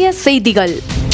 செய்திகள்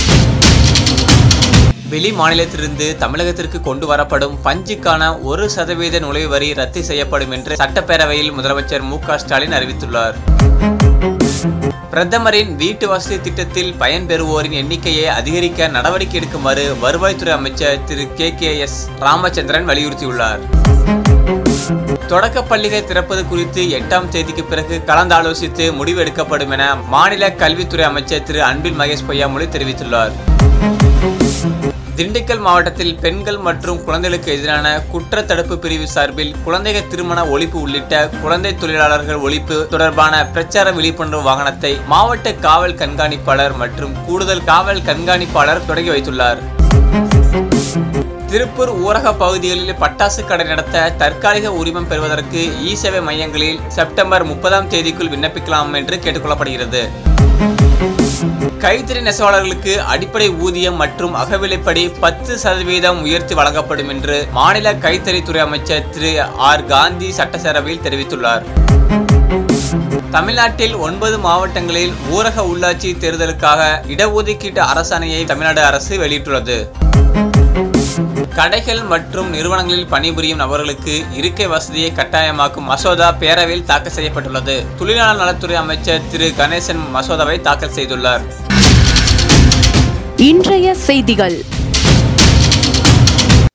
வெளி மாநிலத்திலிருந்து தமிழகத்திற்கு கொண்டு வரப்படும் பஞ்சுக்கான ஒரு சதவீத நுழைவு வரி ரத்து செய்யப்படும் என்று சட்டப்பேரவையில் முதலமைச்சர் மு க ஸ்டாலின் அறிவித்துள்ளார் பிரதமரின் வீட்டு வசதி திட்டத்தில் பயன்பெறுவோரின் எண்ணிக்கையை அதிகரிக்க நடவடிக்கை எடுக்குமாறு வருவாய்த்துறை அமைச்சர் Thiru K K S Ramachandran வலியுறுத்தியுள்ளார் தொடக்க பள்ளிகள் திறப்பது குறித்து எட்டாம் தேதிக்கு பிறகு கலந்தாலோசித்து முடிவு எடுக்கப்படும் என மாநில கல்வித்துறை அமைச்சர் திரு அன்பில் மகேஷ் பொய்யாமொழி தெரிவித்துள்ளார் திண்டுக்கல் மாவட்டத்தில் பெண்கள் மற்றும் குழந்தைகளுக்கு எதிரான குற்ற தடுப்பு பிரிவு சார்பில் குழந்தைகள் திருமண ஒழிப்பு உள்ளிட்ட குழந்தை தொழிலாளர்கள் ஒழிப்பு தொடர்பான பிரச்சார விழிப்புணர்வு வாகனத்தை மாவட்ட காவல் கண்காணிப்பாளர் மற்றும் கூடுதல் காவல் கண்காணிப்பாளர் தொடங்கி வைத்துள்ளார் திருப்பூர் ஊரக பகுதிகளில் பட்டாசு கடை நடத்த தற்காலிக உரிமம் பெறுவதற்கு இ சேவை மையங்களில் செப்டம்பர் முப்பதாம் தேதிக்குள் விண்ணப்பிக்கலாம் என்று கேட்டுக்கொள்ளப்படுகிறது கைத்தறி நெசவாளர்களுக்கு அடிப்படை ஊதியம் மற்றும் அகவிலைப்படி பத்து சதவீதம் உயர்த்தி வழங்கப்படும் என்று மாநில கைத்தறித்துறை அமைச்சர் திரு ஆர் காந்தி சட்டசேரவையில் தெரிவித்துள்ளார் தமிழ்நாட்டில் ஒன்பது மாவட்டங்களில் ஊரக உள்ளாட்சி தேர்தலுக்காக இடஒதுக்கீட்டு அரசாணையை தமிழ்நாடு அரசு வெளியிட்டுள்ளது கடைகள் மற்றும் நிறுவனங்களில் பணிபுரியும் நபர்களுக்கு இருக்கை வசதியை கட்டாயமாக்கும் மசோதா பேரவையில் தாக்கல் செய்யப்பட்டுள்ளது தொழிலாளர் நலத்துறை அமைச்சர் திரு கணேசன் மசோதாவை தாக்கல் செய்துள்ளார் இன்றைய செய்திகள்